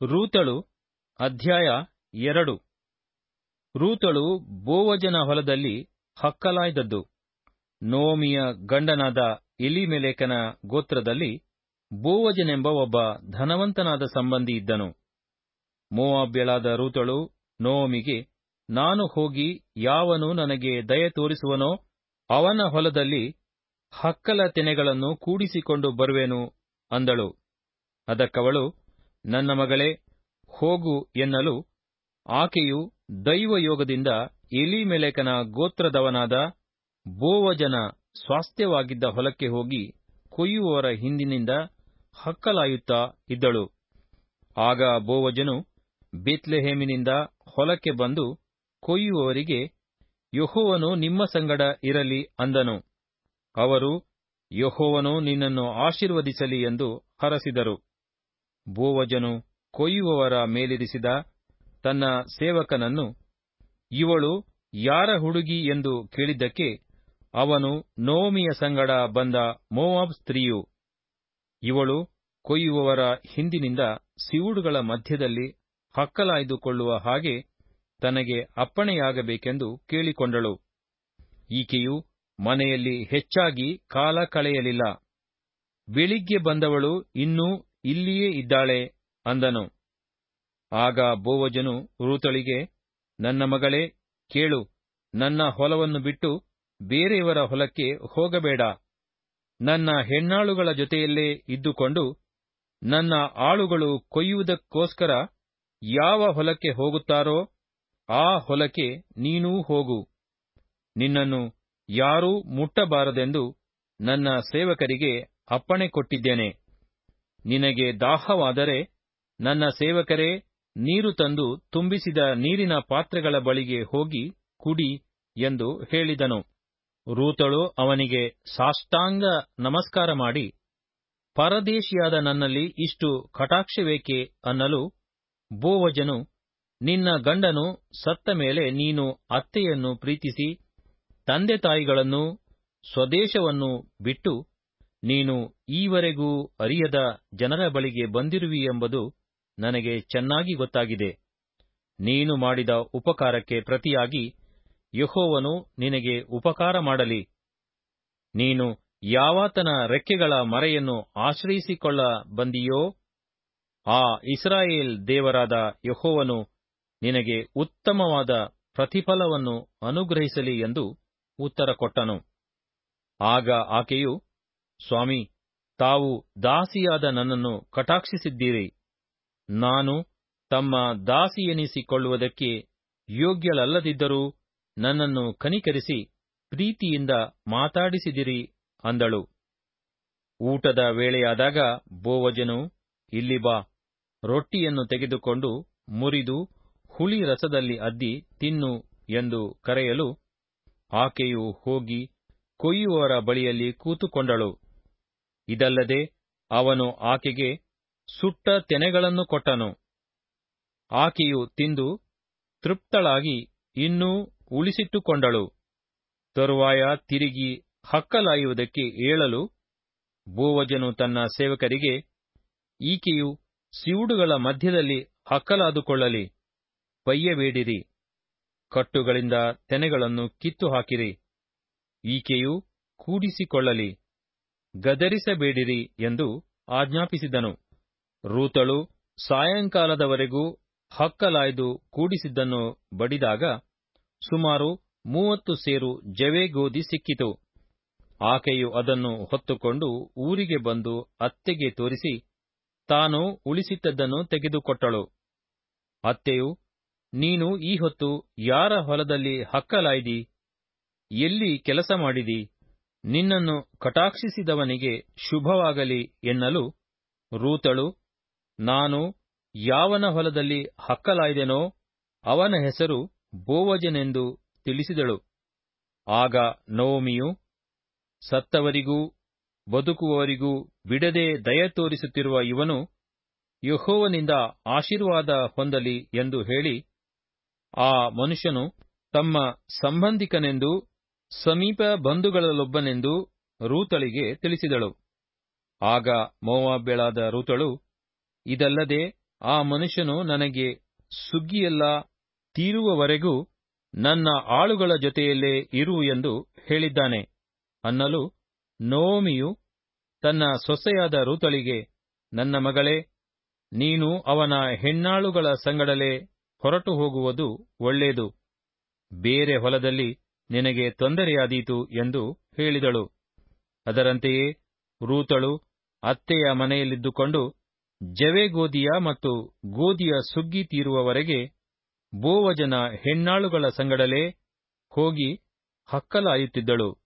ರೂತಳು ಅಧ್ಯಾಯ ಎರಡು ರೂತಳು ಬೋವಜನ ಹೊಲದಲ್ಲಿ ಹಕ್ಕಲಾಯ್ದದ್ದು ನೋಮಿಯ ಗಂಡನಾದ ಎಲಿಮೆಲೇಕನ ಗೋತ್ರದಲ್ಲಿ ಬೋವಜನೆಂಬ ಒಬ್ಬ ಧನವಂತನಾದ ಸಂಬಂಧಿ ಇದ್ದನು ಮೋವಾಬ್ಯಳಾದ ರೂತಳು ನೋಮಿಗೆ ನಾನು ಹೋಗಿ ಯಾವನು ನನಗೆ ದಯೆ ತೋರಿಸುವನೋ ಅವನ ಹೊಲದಲ್ಲಿ ಹಕ್ಕಲ ತೆನೆಗಳನ್ನು ಕೂಡಿಸಿಕೊಂಡು ಬರುವೆನು ಅಂದಳು ಅದಕ್ಕವಳು ನನ್ನ ಮಗಳೇ ಹೋಗು ಎನ್ನಲು ಆಕೆಯು ದೈವಯೋಗದಿಂದ ಎಲಿಮೆಲೆಕನ ಗೋತ್ರದವನಾದ ಬೋವಜನ ಸ್ವಾಸ್ಥ್ಯವಾಗಿದ್ದ ಹೊಲಕ್ಕೆ ಹೋಗಿ ಕೊಯ್ಯುವವರ ಹಿಂದಿನಿಂದ ಹಕ್ಕಲಾಯುತ್ತಾ ಇದ್ದಳು ಆಗ ಬೋವಜನು ಬೇತ್ಲೆಹೇಮಿನಿಂದ ಹೊಲಕ್ಕೆ ಬಂದು ಕೊಯ್ಯುವವರಿಗೆ ಯಹೋವನು ನಿಮ್ಮ ಸಂಗಡ ಇರಲಿ ಅಂದನು ಅವರು ಯಹೋವನು ನಿನ್ನನ್ನು ಆಶೀರ್ವದಿಸಲಿ ಎಂದು ಹರಸಿದರು ಬೋವಜನು ಕೊಯ್ಯುವವರ ಮೇಲಿರಿಸಿದ ತನ್ನ ಸೇವಕನನ್ನು ಇವಳು ಯಾರ ಹುಡುಗಿ ಎಂದು ಕೇಳಿದ್ದಕ್ಕೆ ಅವನು ನೋಮಿಯ ಸಂಗಡ ಬಂದ ಮೋವಾಬ್ ಸ್ತ್ರೀಯು ಇವಳು ಕೊಯ್ಯುವವರ ಹಿಂದಿನಿಂದ ಸಿವುಡುಗಳ ಮಧ್ಯದಲ್ಲಿ ಹಕ್ಕಲಾಯ್ದುಕೊಳ್ಳುವ ಹಾಗೆ ತನಗೆ ಅಪ್ಪಣೆಯಾಗಬೇಕೆಂದು ಕೇಳಿಕೊಂಡಳು ಈಕೆಯು ಮನೆಯಲ್ಲಿ ಹೆಚ್ಚಾಗಿ ಕಾಲ ಕಳೆಯಲಿಲ್ಲ ಬೆಳಿಗ್ಗೆ ಬಂದವಳು ಇನ್ನೂ ಇಲ್ಲಿಯೇ ಇದ್ದಾಳೆ ಅಂದನು ಆಗ ಬೋವಜನು ರೂತಳಿಗೆ ನನ್ನ ಮಗಳೇ ಕೇಳು ನನ್ನ ಹೊಲವನ್ನು ಬಿಟ್ಟು ಬೇರೆಯವರ ಹೊಲಕ್ಕೆ ಹೋಗಬೇಡ ನನ್ನ ಹೆಣ್ಣಾಳುಗಳ ಜೊತೆಯಲ್ಲೇ ಇದ್ದುಕೊಂಡು ನನ್ನ ಆಳುಗಳು ಕೊಯ್ಯುವುದಕ್ಕೋಸ್ಕರ ಯಾವ ಹೊಲಕ್ಕೆ ಹೋಗುತ್ತಾರೋ ಆ ಹೊಲಕ್ಕೆ ನೀನೂ ಹೋಗು ನಿನ್ನನ್ನು ಯಾರೂ ಮುಟ್ಟಬಾರದೆಂದು ನನ್ನ ಸೇವಕರಿಗೆ ಅಪ್ಪಣೆ ಕೊಟ್ಟಿದ್ದೇನೆ ನಿನಗೆ ದಾಹವಾದರೆ ನನ್ನ ಸೇವಕರೇ ನೀರು ತಂದು ತುಂಬಿಸಿದ ನೀರಿನ ಪಾತ್ರೆಗಳ ಬಳಿಗೆ ಹೋಗಿ ಕುಡಿ ಎಂದು ಹೇಳಿದನು ರೂತಳು ಅವನಿಗೆ ಸಾಷ್ಟಾಂಗ ನಮಸ್ಕಾರ ಮಾಡಿ ಪರದೇಶಿಯಾದ ನನ್ನಲ್ಲಿ ಇಷ್ಟು ಕಟಾಕ್ಷವೇಕೆ ಅನ್ನಲು ಬೋವಜನು ನಿನ್ನ ಗಂಡನು ಸತ್ತ ಮೇಲೆ ನೀನು ಅತ್ತೆಯನ್ನು ಪ್ರೀತಿಸಿ ತಂದೆ ತಾಯಿಗಳನ್ನು ಸ್ವದೇಶವನ್ನು ಬಿಟ್ಟು ನೀನು ಈವರೆಗೂ ಅರಿಯದ ಜನರ ಬಳಿಗೆ ಬಂದಿರುವಿ ಎಂಬುದು ನನಗೆ ಚೆನ್ನಾಗಿ ಗೊತ್ತಾಗಿದೆ ನೀನು ಮಾಡಿದ ಉಪಕಾರಕ್ಕೆ ಪ್ರತಿಯಾಗಿ ಯಹೋವನು ನಿನಗೆ ಉಪಕಾರ ಮಾಡಲಿ ನೀನು ಯಾವಾತನ ರೆಕ್ಕೆಗಳ ಮರೆಯನ್ನು ಆಶ್ರಯಿಸಿಕೊಳ್ಳ ಬಂದಿಯೋ ಆ ಇಸ್ರಾಯೇಲ್ ದೇವರಾದ ಯಹೋವನು ನಿನಗೆ ಉತ್ತಮವಾದ ಪ್ರತಿಫಲವನ್ನು ಅನುಗ್ರಹಿಸಲಿ ಎಂದು ಉತ್ತರ ಕೊಟ್ಟನು ಆಗ ಆಕೆಯು ಸ್ವಾಮಿ ತಾವು ದಾಸಿಯಾದ ನನ್ನನ್ನು ಕಟಾಕ್ಷಿಸಿದ್ದೀರಿ ನಾನು ತಮ್ಮ ದಾಸಿಯೆನಿಸಿಕೊಳ್ಳುವುದಕ್ಕೆ ಯೋಗ್ಯಳಲ್ಲದಿದ್ದರೂ ನನ್ನನ್ನು ಕನಿಕರಿಸಿ ಪ್ರೀತಿಯಿಂದ ಮಾತಾಡಿಸಿದಿರಿ ಅಂದಳು ಊಟದ ವೇಳೆಯಾದಾಗ ಬೋವಜನು ಇಲ್ಲಿ ಬಾ ರೊಟ್ಟಿಯನ್ನು ತೆಗೆದುಕೊಂಡು ಮುರಿದು ಹುಳಿ ರಸದಲ್ಲಿ ಅದ್ದಿ ತಿನ್ನು ಎಂದು ಕರೆಯಲು ಆಕೆಯು ಹೋಗಿ ಕೊಯ್ಯುವವರ ಬಳಿಯಲ್ಲಿ ಕೂತುಕೊಂಡಳು ಇದಲ್ಲದೆ ಅವನು ಆಕೆಗೆ ಸುಟ್ಟ ತೆನೆಗಳನ್ನು ಕೊಟ್ಟನು ಆಕೆಯು ತಿಂದು ತೃಪ್ತಳಾಗಿ ಇನ್ನೂ ಉಳಿಸಿಟ್ಟುಕೊಂಡಳು ತರುವಾಯ ತಿರುಗಿ ಹಕ್ಕಲಾಯುವುದಕ್ಕೆ ಏಳಲು ಬೋವಜನು ತನ್ನ ಸೇವಕರಿಗೆ ಈಕೆಯು ಸಿವುಡುಗಳ ಮಧ್ಯದಲ್ಲಿ ಹಕ್ಕಲಾದುಕೊಳ್ಳಲಿ ಬಯ್ಯಬೇಡಿರಿ ಕಟ್ಟುಗಳಿಂದ ತೆನೆಗಳನ್ನು ಕಿತ್ತು ಹಾಕಿರಿ ಈಕೆಯು ಕೂಡಿಸಿಕೊಳ್ಳಲಿ ಗದರಿಸಬೇಡಿರಿ ಎಂದು ಆಜ್ಞಾಪಿಸಿದನು ರೂತಳು ಸಾಯಂಕಾಲದವರೆಗೂ ಹಕ್ಕಲಾಯ್ದು ಕೂಡಿಸಿದ್ದನ್ನು ಬಡಿದಾಗ ಸುಮಾರು ಮೂವತ್ತು ಸೇರು ಜವೆ ಗೋಧಿ ಸಿಕ್ಕಿತು ಆಕೆಯು ಅದನ್ನು ಹೊತ್ತುಕೊಂಡು ಊರಿಗೆ ಬಂದು ಅತ್ತೆಗೆ ತೋರಿಸಿ ತಾನು ಉಳಿಸಿಟ್ಟದ್ದನ್ನು ತೆಗೆದುಕೊಟ್ಟಳು ಅತ್ತೆಯು ನೀನು ಈ ಹೊತ್ತು ಯಾರ ಹೊಲದಲ್ಲಿ ಹಕ್ಕಲಾಯ್ದಿ ಎಲ್ಲಿ ಕೆಲಸ ಮಾಡಿದಿ ನಿನ್ನನ್ನು ಕಟಾಕ್ಷಿಸಿದವನಿಗೆ ಶುಭವಾಗಲಿ ಎನ್ನಲು ರೂತಳು ನಾನು ಯಾವನ ಹೊಲದಲ್ಲಿ ಹಕ್ಕಲಾಯ್ದೆನೋ ಅವನ ಹೆಸರು ಬೋವಜನೆಂದು ತಿಳಿಸಿದಳು ಆಗ ನವಮಿಯು ಸತ್ತವರಿಗೂ ಬದುಕುವವರಿಗೂ ಬಿಡದೆ ದಯ ತೋರಿಸುತ್ತಿರುವ ಇವನು ಯಹೋವನಿಂದ ಆಶೀರ್ವಾದ ಹೊಂದಲಿ ಎಂದು ಹೇಳಿ ಆ ಮನುಷ್ಯನು ತಮ್ಮ ಸಂಬಂಧಿಕನೆಂದು ಸಮೀಪ ಬಂಧುಗಳಲ್ಲೊಬ್ಬನೆಂದು ರೂತಳಿಗೆ ತಿಳಿಸಿದಳು ಆಗ ಮೋವಾಬ್ಯಳಾದ ರೂತಳು ಇದಲ್ಲದೆ ಆ ಮನುಷ್ಯನು ನನಗೆ ಸುಗ್ಗಿಯೆಲ್ಲ ತೀರುವವರೆಗೂ ನನ್ನ ಆಳುಗಳ ಜೊತೆಯಲ್ಲೇ ಇರು ಎಂದು ಹೇಳಿದ್ದಾನೆ ಅನ್ನಲು ನೋಮಿಯು ತನ್ನ ಸೊಸೆಯಾದ ರೂತಳಿಗೆ ನನ್ನ ಮಗಳೇ ನೀನು ಅವನ ಹೆಣ್ಣಾಳುಗಳ ಸಂಗಡಲೇ ಹೊರಟು ಹೋಗುವುದು ಒಳ್ಳೆಯದು ಬೇರೆ ಹೊಲದಲ್ಲಿ ನಿನಗೆ ತೊಂದರೆಯಾದೀತು ಎಂದು ಹೇಳಿದಳು ಅದರಂತೆಯೇ ರೂತಳು ಅತ್ತೆಯ ಮನೆಯಲ್ಲಿದ್ದುಕೊಂಡು ಜವೆಗೋದಿಯ ಮತ್ತು ಗೋದಿಯ ಸುಗ್ಗಿ ತೀರುವವರೆಗೆ ಬೋವಜನ ಹೆಣ್ಣಾಳುಗಳ ಸಂಗಡಲೇ ಹೋಗಿ ಹಕ್ಕಲಾಯುತ್ತಿದ್ದಳು